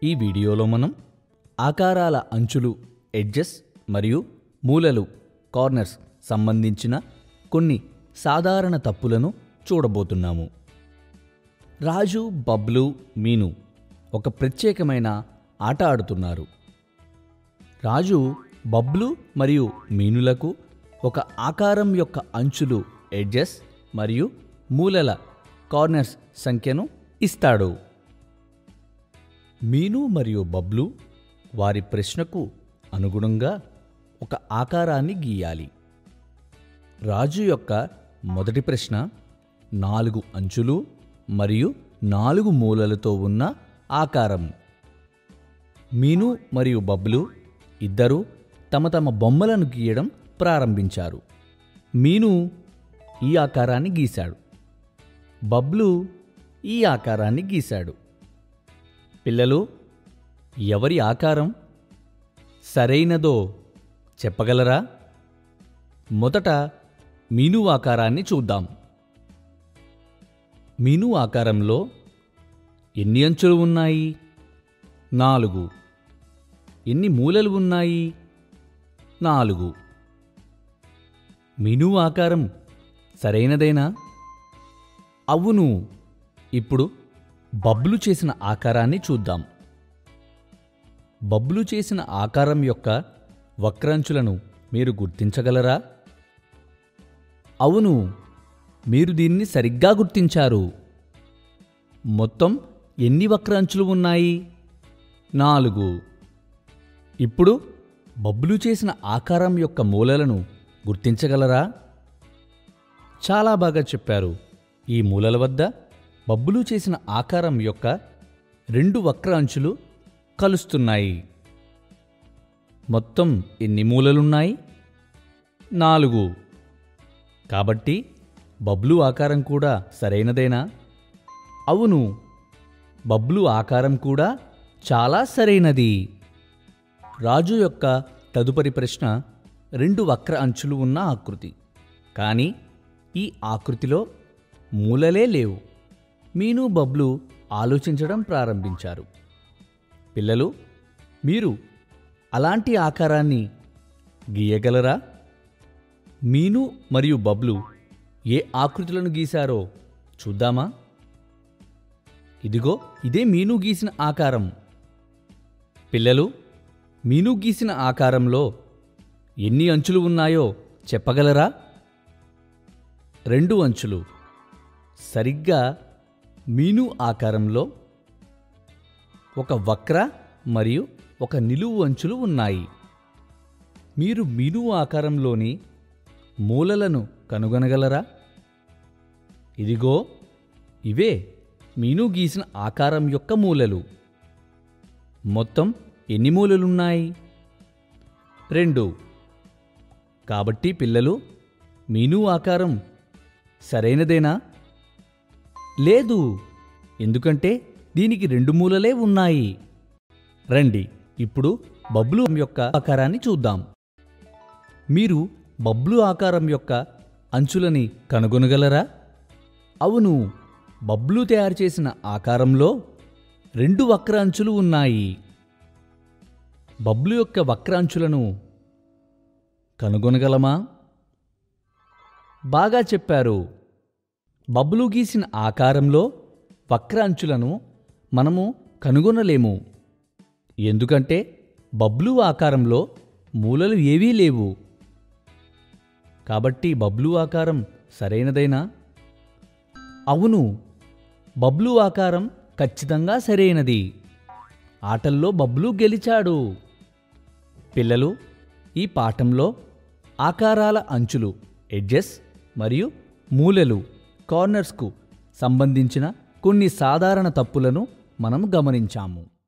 ఈ వీడియోలో మనం ఆకారాల అంచులు ఎడ్జెస్ మరియు మూలలు కార్నర్స్ సంబంధించిన కొన్ని సాధారణ తప్పులను చూడబోతున్నాము రాజు బబ్లు మీను ఒక ప్రత్యేకమైన ఆట ఆడుతున్నారు రాజు బబ్లు మరియు మీనులకు ఒక ఆకారం యొక్క అంచులు ఎడ్జెస్ మరియు మూలల కార్నర్స్ సంఖ్యను ఇస్తాడు మీను మరియు బబ్లు వారి ప్రశ్నకు అనుగుణంగా ఒక ఆకారాన్ని గీయాలి రాజు యొక్క మొదటి ప్రశ్న నాలుగు అంచులు మరియు నాలుగు మూలలతో ఉన్న ఆకారం మీను మరియు బబ్లు ఇద్దరూ తమ తమ బొమ్మలను గీయడం ప్రారంభించారు మీను ఈ ఆకారాన్ని గీశాడు బబ్లు ఈ ఆకారాన్ని గీశాడు పిల్లలు ఎవరి ఆకారం సరైనదో చెప్పగలరా మొదట మీను ఆకారాన్ని చూద్దాం మీను ఆకారంలో ఎన్ని అంచులు ఉన్నాయి నాలుగు ఎన్ని మూలలు ఉన్నాయి నాలుగు మీను ఆకారం సరైనదేనా అవును ఇప్పుడు బబ్లు చేసిన ఆకారాన్ని చూద్దాం బబ్లు చేసిన ఆకారం యొక్క వక్రాంచులను మీరు గుర్తించగలరా అవును మీరు దీన్ని సరిగ్గా గుర్తించారు మొత్తం ఎన్ని వక్రాంచులు ఉన్నాయి నాలుగు ఇప్పుడు బబ్లు చేసిన ఆకారం యొక్క మూలలను గుర్తించగలరా చాలా బాగా చెప్పారు ఈ మూలల వద్ద బబ్బులు చేసిన ఆకారం యొక్క రెండు వక్ర అంచులు కలుస్తున్నాయి మొత్తం ఎన్ని మూలలున్నాయి నాలుగు కాబట్టి బబ్లు ఆకారం కూడా సరైనదేనా అవును బబ్లు ఆకారం కూడా చాలా సరైనది రాజు యొక్క తదుపరి ప్రశ్న రెండు వక్ర అంచులు ఉన్న ఆకృతి కానీ ఈ ఆకృతిలో మూలలే లేవు మీను బబ్లు ఆలోచించడం ప్రారంభించారు పిల్లలు మీరు అలాంటి ఆకారాన్ని గీయగలరా మీను మరియు బబ్లు ఏ ఆకృతులను గీశారో చూద్దామా ఇదిగో ఇదే మీను గీసిన ఆకారం పిల్లలు మీను గీసిన ఆకారంలో ఎన్ని అంచులు ఉన్నాయో చెప్పగలరా రెండు అంచులు సరిగ్గా మీను ఆకారంలో ఒక వక్ర మరియు ఒక నిలువు అంచులు ఉన్నాయి మీరు మీను ఆకారంలోని మూలలను కనుగొనగలరా ఇదిగో ఇవే మీను గీసిన ఆకారం యొక్క మూలలు మొత్తం ఎన్ని మూలలున్నాయి రెండు కాబట్టి పిల్లలు మీను ఆకారం సరైనదేనా లేదు ఎందుకంటే దీనికి రెండు మూలలే ఉన్నాయి రండి ఇప్పుడు బబ్లు యొక్క ఆకారాన్ని చూద్దాం మీరు బబ్లు ఆకారం యొక్క అంచులని కనుగొనగలరా అవును బబ్లు తయారు చేసిన ఆకారంలో రెండు వక్ర అంచులు ఉన్నాయి బబ్లు యొక్క వక్ర అంచులను కనుగొనగలమా బాగా చెప్పారు బబ్లు గీసిన ఆకారంలో వక్ర అంచులను మనము కనుగొనలేము ఎందుకంటే బబ్లు ఆకారంలో మూలలు ఏవీ లేవు కాబట్టి బబ్లు ఆకారం సరైనదేనా అవును బబ్లు ఆకారం ఖచ్చితంగా సరైనది ఆటల్లో బబ్లు గెలిచాడు పిల్లలు ఈ పాఠంలో ఆకారాల అంచులు ఎడ్జెస్ మరియు మూలలు కార్నర్స్కు సంబంధించిన కొన్ని సాధారణ తప్పులను మనం గమనించాము